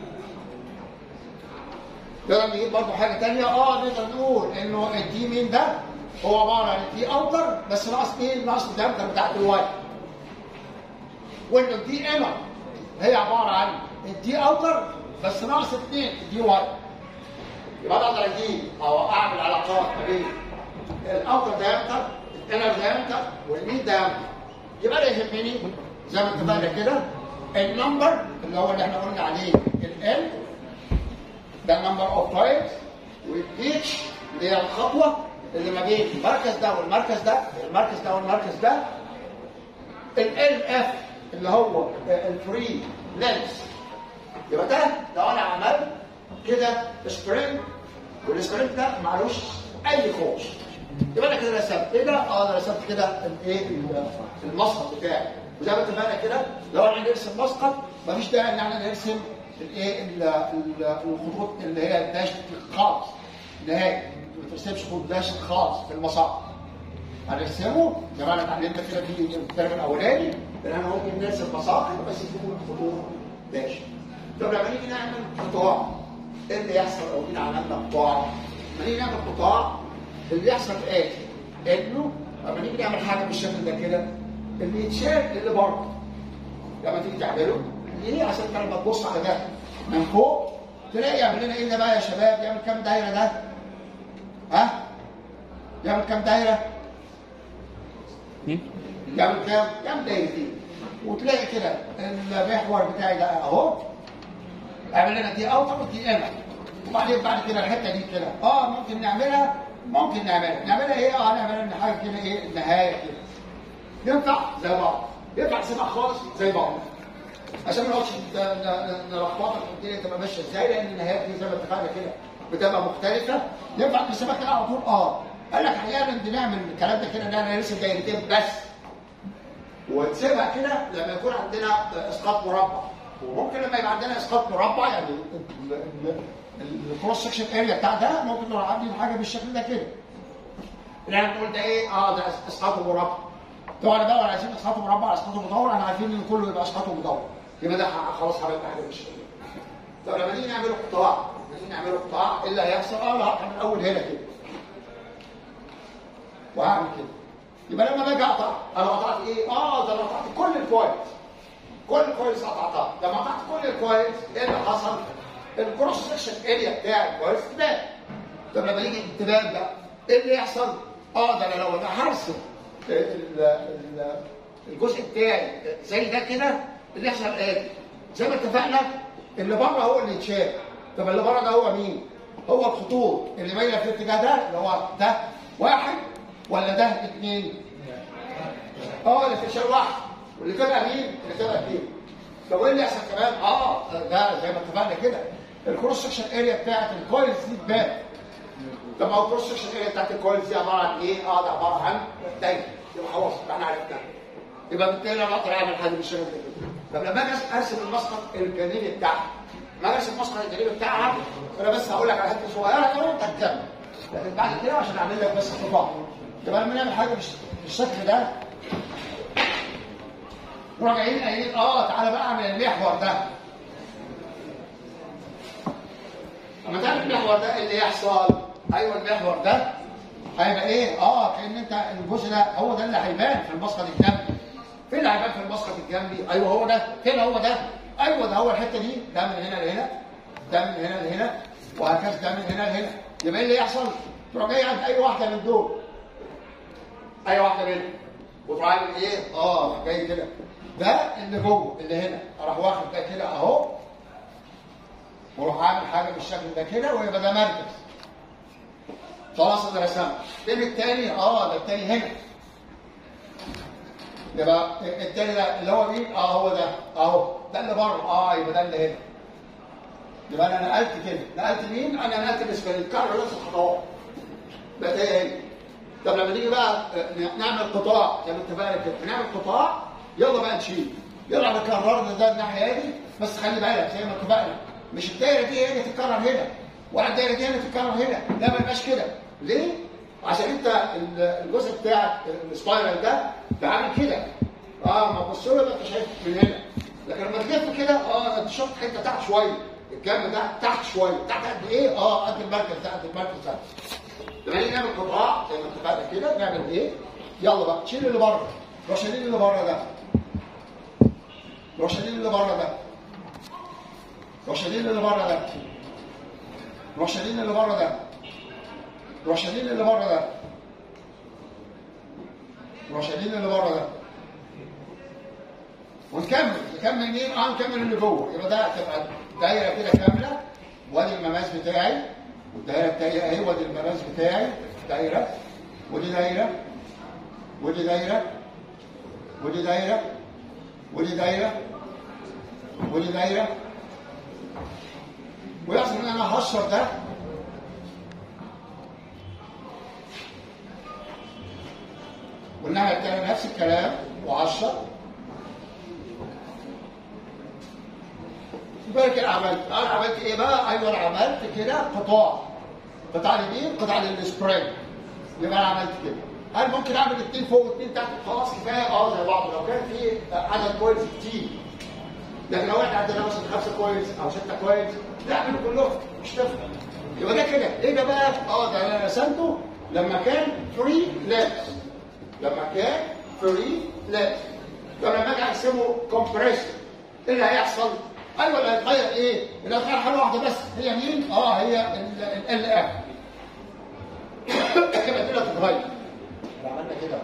[SPEAKER 1] نقدر نجيب برضه حاجه ثانيه اه نقدر نقول انه التي مين ده هو عباره عن التي اوتر بس ناقص مين؟ ناقص الدامتر بتاعت الواي وان الدي انر هي عباره عن الدي اوتر بس ناقص 2 دي واي يبقى اقدر اجيب او اعمل علاقات ما بين الاوتر دايمتر الانر دايمتر والمين دايمتر يبقى انا يهمني زي ما اتفقنا كده النمبر اللي هو اللي احنا قلنا عليه ال ده النمبر اوف تايمز والاتش اللي هي الخطوه اللي ما بين المركز ده والمركز ده المركز ده والمركز ده ال اف اللي هو الفري لينس يبقى ده لو انا عملت كده سبرينج والسبرينج ده معلوش اي خوش يبقى انا كده رسمت ايه ده؟ اه انا رسمت كده الايه المسقط بتاعي وزي ما اتفقنا كده لو احنا نرسم مسقط مفيش داعي ان احنا نرسم الايه الخطوط اللي هي الداش خالص نهائي ما ترسمش خطوط داش خالص في المساقط هنرسمه زي ما انا اتعلمت كده في الترم الاولاني ان احنا ممكن نرسم مساقط بس يكون خطوط داش طب لما نيجي نعمل قطاع ايه اللي يحصل لو جينا عملنا قطاع؟ لما نيجي نعمل قطاع اللي يحصل الاتي انه لما نيجي نعمل حاجه بالشكل ده كده اللي يتشال اللي بره لما تيجي تعمله ليه؟ عشان انت لما تبص على ده من فوق تلاقي يعمل لنا ايه ده بقى يا شباب؟ يعمل كام دايره ده؟ ها؟ يعمل كام دايره؟ يعمل كام؟ يعمل دايرتين وتلاقي كده المحور بتاعي ده اهو اعمل لنا دي اوتر ودي انر وبعدين بعد كده الحته دي كده اه ممكن نعملها ممكن نعملها نعملها ايه اه نعملها حاجه كده ايه النهايه كده ينفع زي بعض ينفع نسيبها خالص زي بعض عشان ما نقعدش نلخبطك الدنيا تبقى ماشيه ازاي لان النهايات دي زي ما اتفقنا كده بتبقى مختلفه ينفع نسيبها كده على طول اه قال لك احيانا بنعمل الكلام ده كده ان انا نرسم دايرتين بس ونسيبها كده لما يكون عندنا اسقاط مربع وممكن لما يبقى عندنا اسقاط مربع يعني الكروس سكشن اريا بتاع ده ممكن نروح عاملين حاجه بالشكل ده كده. يعني نقول ده ايه؟ اه ده اسقاط مربع. طبعا بقى ولا عايزين اسقاط مربع اسقاط مدور احنا عارفين ان كله يبقى اسقاط مدور. يبقى ده خلاص عملنا حاجه بالشكل ده. طب لما نيجي نعمله قطاع نيجي نعمله قطاع ايه اللي هيحصل؟ اه لا من اول هنا كده. وهعمل كده. يبقى لما باجي اقطع انا قطعت ايه؟ اه ده انا قطعت كل الكويس. كل الكويس قطعتها لما قطعت كل الكويس ايه اللي حصل؟ الكروس سكشن اريا بتاع الكويس تبان طب لما يجي التبان بقى ايه اللي يحصل؟ اه ده انا لو انا هرسم الجزء بتاعي زي ده كده اللي يحصل ايه؟ زي ما اتفقنا اللي بره هو اللي يتشال طب اللي بره ده هو مين؟ هو الخطوط اللي مايله في الاتجاه ده اللي هو ده واحد ولا ده اثنين؟ اه اللي في واحد واللي تبقى مين؟ اللي تبقى اثنين طب ايه اللي يحصل كمان؟ اه ده زي ما اتفقنا كده الكروس سكشن اريا بتاعت الكويلز دي تبان طب ما هو الكروس سكشن اريا بتاعت الكويلز دي عباره عن ايه؟ اه ده عباره عن دايره يبقى خلاص يبقى احنا عرفناها يبقى بالتالي انا اقدر اعمل حاجه بالشكل ده كده طب لما اجي ارسم المسقط الجانبي بتاعها لما اجي ارسم المسقط الجانبي بتاعها انا بس هقول لك على حته صغيره كده وانت هتكمل لكن بعد كده عشان اعمل لك بس خطوات يبقى لما نعمل حاجه بالش- بالشكل ده نروح جايين قايلين اه تعالى بقى اعمل المحور ده لما تعمل المحور ده إيه اللي يحصل ايوه المحور ده هيبقى ايه اه كان انت الجزء ده هو ده اللي هيبان في المسقط الجنبي فين اللي هيبان في المسقط الجنبي ايوه هو ده فين هو ده ايوه ده هو الحته دي ده من هنا لهنا ده من هنا لهنا وهكذا ده من هنا لهنا يبقى ايه اللي يحصل تروح جاي عند اي واحده من دول اي واحده منهم وتروح عامل ايه اه جاي كده ده اللي جوه اللي هنا اروح واخد ده كده اهو واروح عامل حاجه بالشكل ده كده ويبقى ده مركز خلاص انا رسمت فين التاني اه ده التاني هنا يبقى التاني ده اللي هو مين اه هو ده اهو ده اللي بره اه يبقى ده اللي هنا يبقى انا نقلت كده نقلت مين انا نقلت الاسفل الكهرباء نفس الخطوات بقت هي هي طب لما نيجي بقى آه، نعمل قطاع زي ما اتفقنا كده نعمل قطاع يلا بقى نشيل يلا احنا كررنا ده الناحيه دي بس خلي بالك زي ما اتفقنا مش الدايره دي هي اللي تتكرر هنا ولا الدايره دي هي اللي تتكرر هنا لا ما يبقاش كده ليه؟ عشان انت ال- الجزء بتاعك السبايرال ده ده عامل كده اه ما تبص له يبقى انت شايف من هنا لكن لما تلف كده اه انت شفت حته تحت شويه الجنب ده تحت شويه تحت قد ايه؟ اه قد المركز ده قد المركز ده لما نيجي نعمل قطاع زي ما اتفقنا كده نعمل ايه؟ يلا بقى شيل اللي بره روح شيل اللي بره ده روح شيل اللي بره ده روح شيل اللي بره ده روح شيل اللي بره ده روح شيل اللي بره ده روح شيل اللي بره ده ونكمل نكمل مين؟ اه نكمل اللي جوه يبقى ده تبقى دايره كده كامله وادي المماس بتاعي والدايره التانيه اهي وادي المماس بتاعي دايره ودي دايره ودي دايره ودي دايره ودي دايره ودي دايره ويحصل ان انا هشر ده والناحيه التانيه نفس الكلام وعشر يبقى كده عملت انا عملت ايه بقى ايوه انا عملت كده قطاع قطاع لمين قطاع للسبرينج يبقى انا عملت كده هل ممكن اعمل اثنين فوق واثنين تحت خلاص كفايه اه زي بعض لو كان في عدد كويس كتير لكن لو احنا عندنا مثلا خمسه كويس او سته كويس لا اعملوا كلهم مش تفرق يبقى ده كده ايه ده بقى اه ده انا رسمته لما كان فري لابس لما كان فري لابس طب لما اجي ارسمه كومبريشن ايه اللي هيحصل؟ ايوه اللي هيتغير ايه؟ اللي هيتغير حاجه واحده بس هي مين؟ اه هي ال اف يبقى دي اللي هتتغير لو عملنا كده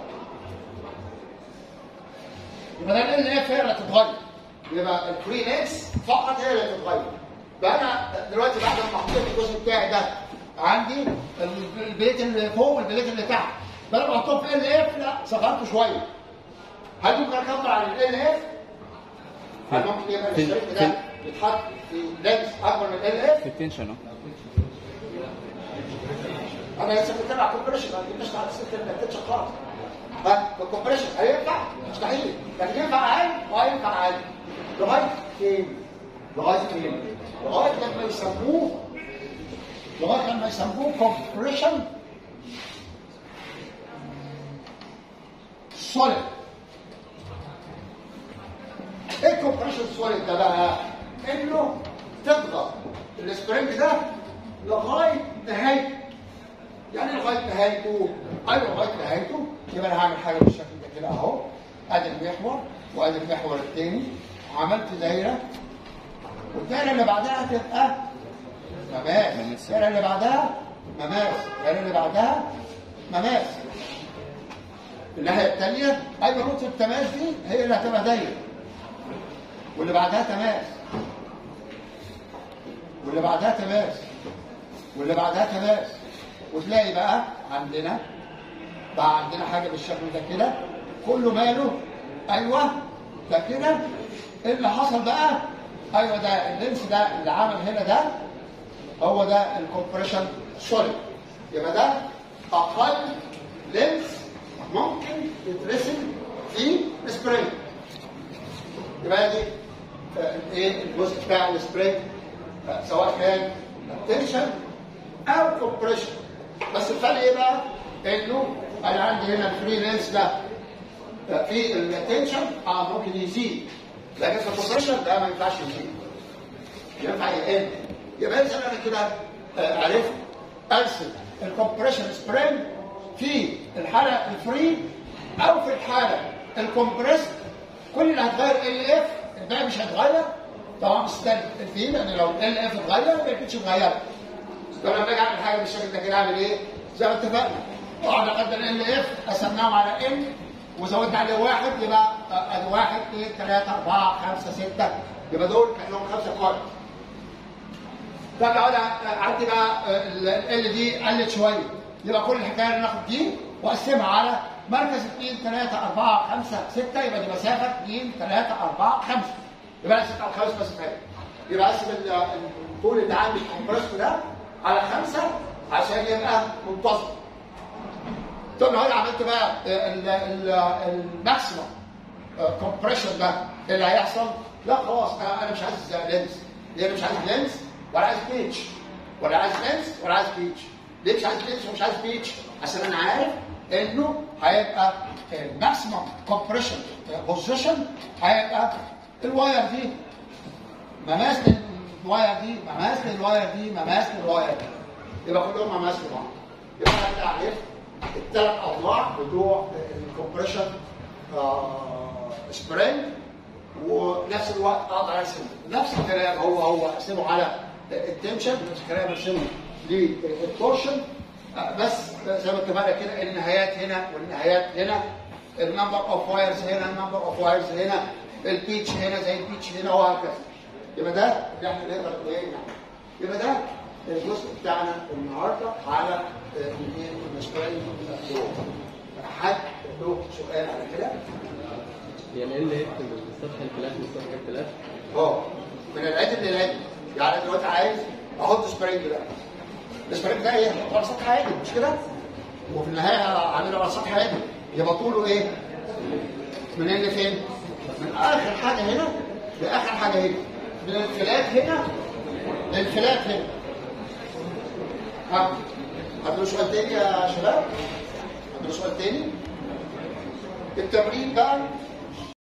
[SPEAKER 1] يبقى ده ال اف هي اللي هتتغير يبقى الفري اكس فقط هي اللي هتتغير يبقى انا دلوقتي بعد ما حطيت الجزء بتاعي ده عندي البليت اللي فوق والبليت اللي تحت بدل ما احطهم في ال اف لا صغرته شويه هل ممكن اكبر على ال اف؟ هل ممكن يبقى
[SPEAKER 2] في-
[SPEAKER 1] الشريك
[SPEAKER 2] في-
[SPEAKER 1] ده يتحط في لينس اكبر من ال اف؟
[SPEAKER 2] في التنشن اه
[SPEAKER 1] انا لسه بتكلم على الكومبريشن ما جبناش على السيستم ما كانتش خالص ها الكومبريشن هينفع مستحيل لكن ينفع اقل وهينفع عالي لغايه فين؟ لغايه فين؟ لغايه لما يسموه لغايه لما يسموه كومبريشن سوليد ايه الكومبريشن سوليد ده بقى؟ انه تضغط السبرينج ده لغايه نهايته يعني لغايه نهايته ايوه لغايه نهايته يبقى انا هعمل حاجه بالشكل ده كده اهو ادي المحور وادي المحور الثاني عملت دايره والدايره اللي بعدها هتبقى مماس
[SPEAKER 2] مماس.
[SPEAKER 1] الدايره اللي بعدها مماس الدايره اللي بعدها مماس الناحيه الثانيه ايوه نقطه التماس دي هي اللي هتبقى دايره واللي بعدها تماس واللي بعدها تماس واللي بعدها تماس وتلاقي بقى عندنا بقى عندنا حاجه بالشكل ده كده كله ماله ايوه ده كده ايه اللي حصل بقى ايوه ده اللينس ده اللي عمل هنا ده هو ده الكومبريشن سوليد يبقى ده اقل لينس ممكن يترسم في سبرينج يبقى دي آه، ايه الجزء بتاع السبرينج آه، سواء كان تنشن او كومبريشن بس الفرق ايه بقى؟ انه انا عندي هنا الفري لينس ده آه، في التنشن اه ممكن يزيد لكن في الكومبريشن ده ما ينفعش يزيد ينفع يقل يبقى اذا انا كده آه، عرفت ارسم الكومبريشن سبرينج في الحاله الفري او في الحاله الكومبريست كل اللي هتغير ال اف الباقي مش هيتغير طبعا مستند فيه لان لو ال اف اتغير ما يكونش اتغير فلما باجي اعمل حاجه بالشكل ده كده اعمل ايه؟ زي ما اتفقنا طبعا اخدنا ال اف قسمناهم على ال وزودنا عليه واحد يبقى آه، ادي واحد اثنين ثلاثه اربعه خمسه سته يبقى دول كانهم خمسه قوائم طب لو انا عندي بقى ال دي قلت شويه يبقى كل الحكايه ان ناخد دي واقسمها على مركز 2 3 4 5 6 يبقى دي مسافه 2 3 4 5 يبقى انا ست على خمس مسافات يبقى اقسم ال- الطول اللي عندي الكمبريسور ده على خمسه عشان يبقى منتظم طب لو انا عملت بقى ال- ال- الماكسيمم كومبريشن ده إيه اللي هيحصل لا خلاص انا أنا مش عايز لينس ليه أنا مش عايز لينس ولا عايز بيتش ولا عايز لينس ولا عايز بيتش ليه مش عايز لينس ومش عايز بيتش عشان انا عارف انه هيبقى الماكسيمم كومبريشن بوزيشن هيبقى الواير دي مماس الواير دي مماس الواير دي مماس الواير دي يبقى كلهم مماس لبعض يبقى انا كده عرفت الثلاث اضلاع بتوع الكومبريشن سبرينج ونفس الوقت اقدر ارسم نفس الكلام هو هو ارسمه على التنشن نفس الكلام ارسمه للتورشن بس زي ما اتفقنا كده النهايات هنا والنهايات هنا النمبر اوف وايرز هنا النمبر اوف وايرز هنا البيتش هنا زي البيتش هنا وهكذا يبقى ده اللي احنا نقدر نقول يبقى ده الجزء بتاعنا النهارده على المسؤولين حد له سؤال على كده؟
[SPEAKER 2] يعني ايه اللي يكتب السطح الفلاش والسطح الفلاش؟
[SPEAKER 1] اه من العدل للعدل يعني أنا دلوقتي عايز احط سبرينج ده السبرينج ده ايه؟ هحطه على سطح عادي مش كده؟ وفي النهايه هعمله على سطح عادي يبقى طوله ايه؟ من هنا لفين؟ من اخر حاجه هنا لاخر حاجه هنا من الفلات هنا للفلات هنا ها عندنا سؤال تاني يا شباب؟ عندنا سؤال تاني؟ التمرين بقى